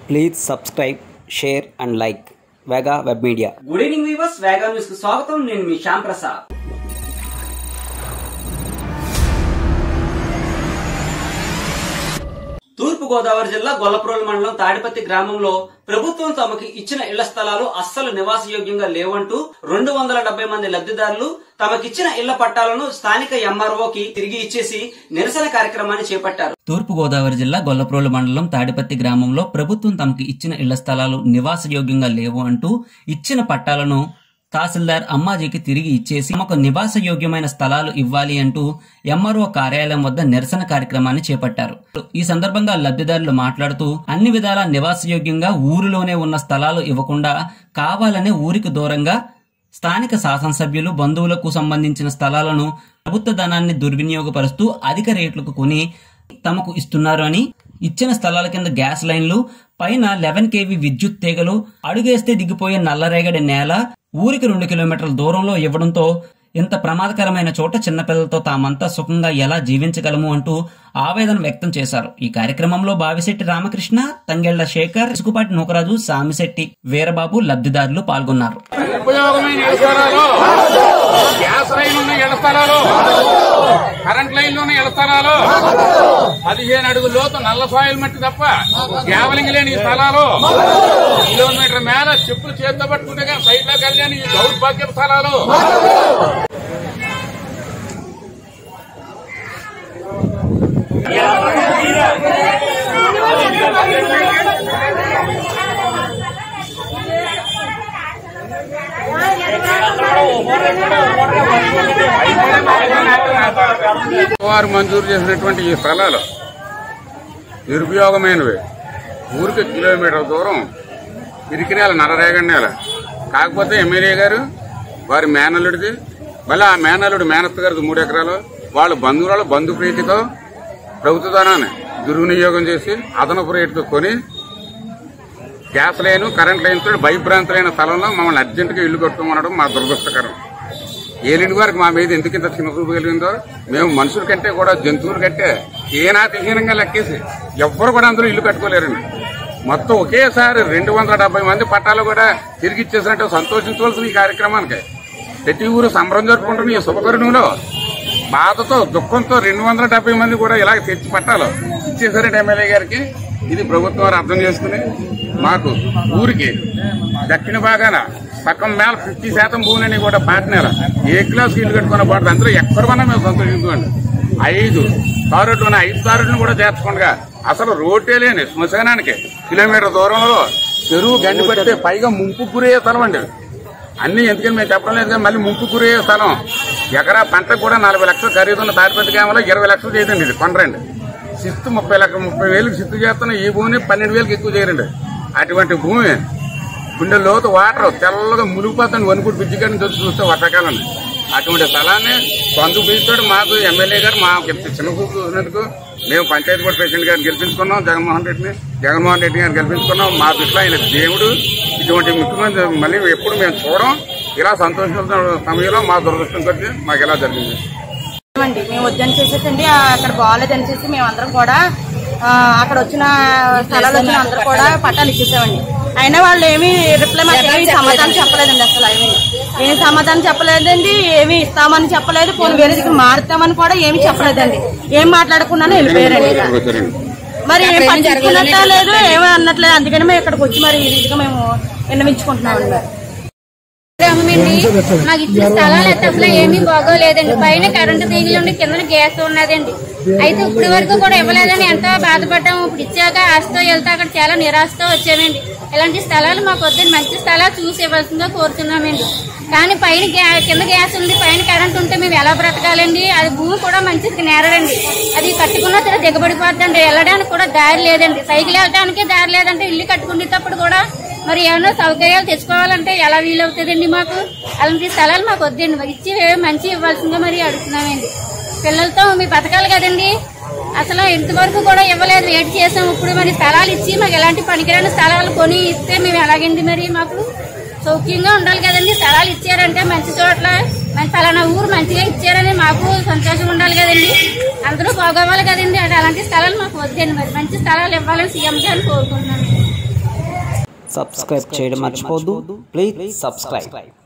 Please subscribe share and like Vega web media good evening viewers Vega news కు స్వాగతం నేను మీ శ్యామ్ ప్రసాద్ తూర్పు గోదావరి జిల్లా గొల్లప్రోలు మండలం తాడిపత్తి గ్రామంలో ప్రభుత్వం తమకి ఇచ్చిన ఇళ్ల స్థలాలు అస్సలు నివాసయోగ్యంగా లేవంటూ రెండు వందల డెబ్బై మంది లబ్ధిదారులు తమకిచ్చిన ఇళ్ల పట్టాలను స్థానిక ఎంఆర్ఓకి తిరిగి ఇచ్చేసి నిరసన కార్యక్రమాన్ని చేపట్టారు తూర్పు గోదావరి జిల్లా గొల్లప్రోలు మండలం తాడిపత్తి గ్రామంలో ప్రభుత్వం తమకు ఇచ్చిన ఇళ్ల స్థలాలు నివాసయోగ్యంగా లేవు అంటూ ఇచ్చిన పట్టాలను తహసీల్దార్ అమ్మాజీకి తిరిగి ఇచ్చేసి తమకు నివాసయోగ్యమైన స్థలాలు ఇవ్వాలి అంటూ ఎంఆర్ఓ కార్యాలయం వద్ద నిరసన కార్యక్రమాన్ని చేపట్టారు ఈ సందర్భంగా లబ్ధిదారులు మాట్లాడుతూ అన్ని విధాలా నివాసయోగ్యంగా ఊరిలోనే ఉన్న స్థలాలు ఇవ్వకుండా కావాలనే ఊరికి దూరంగా స్థానిక శాసనసభ్యులు బంధువులకు సంబంధించిన స్థలాలను ప్రభుత్వ ధనాన్ని దుర్వినియోగపరుస్తూ అధిక రేట్లకు కొని తమకు ఇస్తున్నారు అని ఇచ్చిన స్థలాల కింద గ్యాస్ లైన్లు పైన లెవెన్ కేవీ విద్యుత్ తీగలు అడుగేస్తే దిగిపోయే నల్లరేగడి నేల ఊరికి రెండు కిలోమీటర్ల దూరంలో ఇవ్వడంతో ఇంత ప్రమాదకరమైన చోట చిన్నపిల్లలతో తామంతా సుఖంగా ఎలా జీవించగలము అంటూ ఆవేదన వ్యక్తం చేశారు ఈ కార్యక్రమంలో బావిశెట్టి రామకృష్ణ తంగెళ్ల శేఖర్ ఇసుకుపాటి నూకరాజు సామిశెట్టి వీరబాబు లబ్ధిదారులు పాల్గొన్నారు ఉపయోగమైన ఇళ్ల స్థలాలు గ్యాస్ లైన్ ఉన్న ఇళ్ల స్థలాలు కరెంట్ లైన్లు ఉన్న ఇళ్ల స్థలాలు పదిహేను అడుగుల లోతు నల్ల సాయిల్ మట్టి తప్ప గ్యావలింగ్ లేని ఈ స్థలాలు కిలోమీటర్ మేర చెప్పులు చేతితో పట్టుకుంటే కానీ సైట్ లోకి వెళ్ళని ఈ దౌర్భాగ్య స్థలాలు వారు మంజూరు చేసినటువంటి ఈ స్థలాలు నిరుపయోగమైనవి ఊరికి కిలోమీటర్ దూరం ఇరికి నేల నరరేగడి నేల కాకపోతే ఎమ్మెల్యే గారు వారి మేనల్లుడిది మళ్ళీ ఆ మేనల్లుడు మేనత్త గారిది మూడు ఎకరాలు వాళ్ళ బంధువుల బంధు ప్రీతితో ప్రభుత్వ ధనాన్ని దుర్వినియోగం చేసి అదనపు రేటుతో కొని గ్యాస్ లైన్ కరెంట్ లైన్తో భయభ్రాంతులైన స్థలంలో మమ్మల్ని అర్జెంటుగా ఇల్లు కట్టుకోమనడం మా దురదృష్టకరం ఏలింటి వారికి మా మీద ఎందుకు ఇంత చిన్న చూపు కలిగిందో మేము మనుషుల కంటే కూడా జంతువుల కంటే హీనాతిహీనంగా లెక్కేసి ఎవ్వరు కూడా అందులో ఇల్లు కట్టుకోలేరండి మొత్తం ఒకేసారి రెండు వందల డెబ్బై మంది పట్టాలు కూడా తిరిగి ఇచ్చేసినట్టు సంతోషించవలసిన ఈ కార్యక్రమానికి ప్రతి ఊరు సంబరం జరుపుకుంటున్న ఈ శుభకరుణంలో బాధతో దుఃఖంతో రెండు వందల డెబ్బై మంది కూడా ఇలాగ తెచ్చి పట్టాలు ఇచ్చేసారంటే ఎమ్మెల్యే గారికి ఇది ప్రభుత్వం వారు అర్థం చేసుకుని మాకు ఊరికి దక్షిణ భాగాన సగం మేల ఫిఫ్టీ శాతం భూమిని కూడా పాటినేల ఏ క్లాస్ ఇల్లు కట్టుకున్న పాటు అందరూ ఎక్కడ కొన్నా మేము సంతోషించుకోండి ఐదు తారుట్లు ఉన్న ఐదు తారుట్లను కూడా చేర్చకుండా అసలు రోడ్డే లేని శ్మశానానికి కిలోమీటర్ దూరంలో చెరువు గండి పడితే పైగా ముంపు గురయ్యే స్థలం అండి అన్ని ఎందుకని మేము చెప్పడం లేదు కానీ మళ్ళీ ముంపు గురయ్యే స్థలం ఎకరా పంటకు కూడా నలభై లక్షలు ఖరీదున్న తాడిపత్రి గ్రామంలో ఇరవై లక్షలు చేయదండి ఇది కొనరండి శిస్తు ముప్పై లక్ష ముప్పై వేలకు శిస్తు చేస్తున్న ఈ భూమిని పన్నెండు వేలకు ఎక్కువ చేయరండి అటువంటి భూమి గుండె లోతు వాటర్ తెల్లగా మునిగిపోతుంది వణుకుడు బ్రిడ్జి గారిని వచ్చి చూస్తే వర్షాకాలం అటువంటి స్థలాన్ని సొంత బీచ్తోటి మాకు ఎమ్మెల్యే గారు మా చిన్న చూపు చూసినందుకు మేము పంచాయతీ బోర్డు ప్రెసిడెంట్ గారిని గెలిపించుకున్నాం జగన్మోహన్ రెడ్డిని జగన్మోహన్ రెడ్డి గారిని గెలిపించుకున్నాం మా దృష్టిలో ఆయన దేవుడు ఇటువంటి ముఖ్యమంత్రి మళ్ళీ ఎప్పుడు మేము చూడం ఇలా సంతోషిస్తున్న సమయంలో మా దురదృష్టం కొద్ది మాకు ఇలా జరిగింది అండి మేము వద్దని చేసేసండి ఆ, అక్కడ బాగాలేదని చేసి మేము అందరం కూడా ఆ, అక్కడ వచ్చిన స్థలాలు వచ్చిన అందరూ కూడా పట్టాలు ఇచ్చేసామండి అయినా వాళ్ళు ఏమి రిప్లై మాకు ఏమి సమాధానం చెప్పలేదండి అసలు ఏమి ఏం సమాధానం చెప్పలేదండి ఏమి ఇస్తామని చెప్పలేదు పోనీ వేరే దగ్గర మారుతామని కూడా ఏమి చెప్పలేదండి ఏం మాట్లాడకుండానే వెళ్ళిపోయారండి ఇక. మరి ఏం పట్టించుకున్నట్ట లేదు ఏమీ అన్నట్లేదు అందుకని మేము ఇక్కడికి వచ్చి మరి ఈ రీతిగా మేము విన్నవించుకుంటున్నామండి మరి గ్రామమండి మాకు ఇచ్చిన స్థలాలు అయితే అసలు ఏమీ బాగోలేదండి పైన కరెంటు తీగలు ఉండి కింద గ్యాస్ ఉన్నదండి అయితే ఇప్పటి వరకు కూడా ఇవ్వలేదని ఎంతో బాధపడ్డాము ఇప్పుడు ఇచ్చాక ఆశతో వెళ్తే అక్కడ చాలా నిరాశతో వచ్చామండి ఇలాంటి స్థలాలు మాకు వద్దని మంచి స్థలాలు చూసి ఇవ్వాల్సిందిగా కోరుతున్నామండి కానీ పైన గ్యా- కింద గ్యాస్ ఉంది పైన కరెంట్ ఉంటే మేము ఎలా బ్రతకాలండి అది భూమి కూడా మంచిది నేరడండి అది కట్టుకున్న సరే దిగబడిపోద్దండి వెళ్ళడానికి కూడా దారి లేదండి సైకిల్ వెళ్ళడానికి దారి లేదంటే ఇల్లు కట్టుకునేటప్పుడు కూడా మరి ఏమైనా సౌకర్యాలు తెచ్చుకోవాలంటే ఎలా వీలవుతుందండి మాకు అలాంటి స్థలాలు మాకు వద్దండి మరి ఇచ్చి మంచి ఇవ్వాల్సిందిగా మరి అడుగుతున్నామండి పిల్లలతో మీ బతకాలి కదండి అసలు ఇంతవరకు కూడా ఇవ్వలేదు వెయిట్ చేసాం ఇప్పుడు మరి స్థలాలు ఇచ్చి మాకు ఎలాంటి పనికిరాని స్థలాలు కొని ఇస్తే మేము ఎలాగండి మరి మాకు సౌఖ్యంగా ఉండాలి కదండి స్థలాలు ఇచ్చారంటే మంచి చోట్ల మంచి ఫలానా ఊరు మంచిగా ఇచ్చారని మాకు సంతోషం ఉండాలి కదండి అందరూ బాగోవాలి కదండి అది అలాంటి స్థలాలు మాకు వద్దండి మరి మంచి స్థలాలు ఇవ్వాలని సీఎం గారిని కోరుకుంటున్నాను సబ్స్క్రైబ్ చేయడం మర్చిపోద్దు ప్లీజ్ సబ్స్క్రైబ్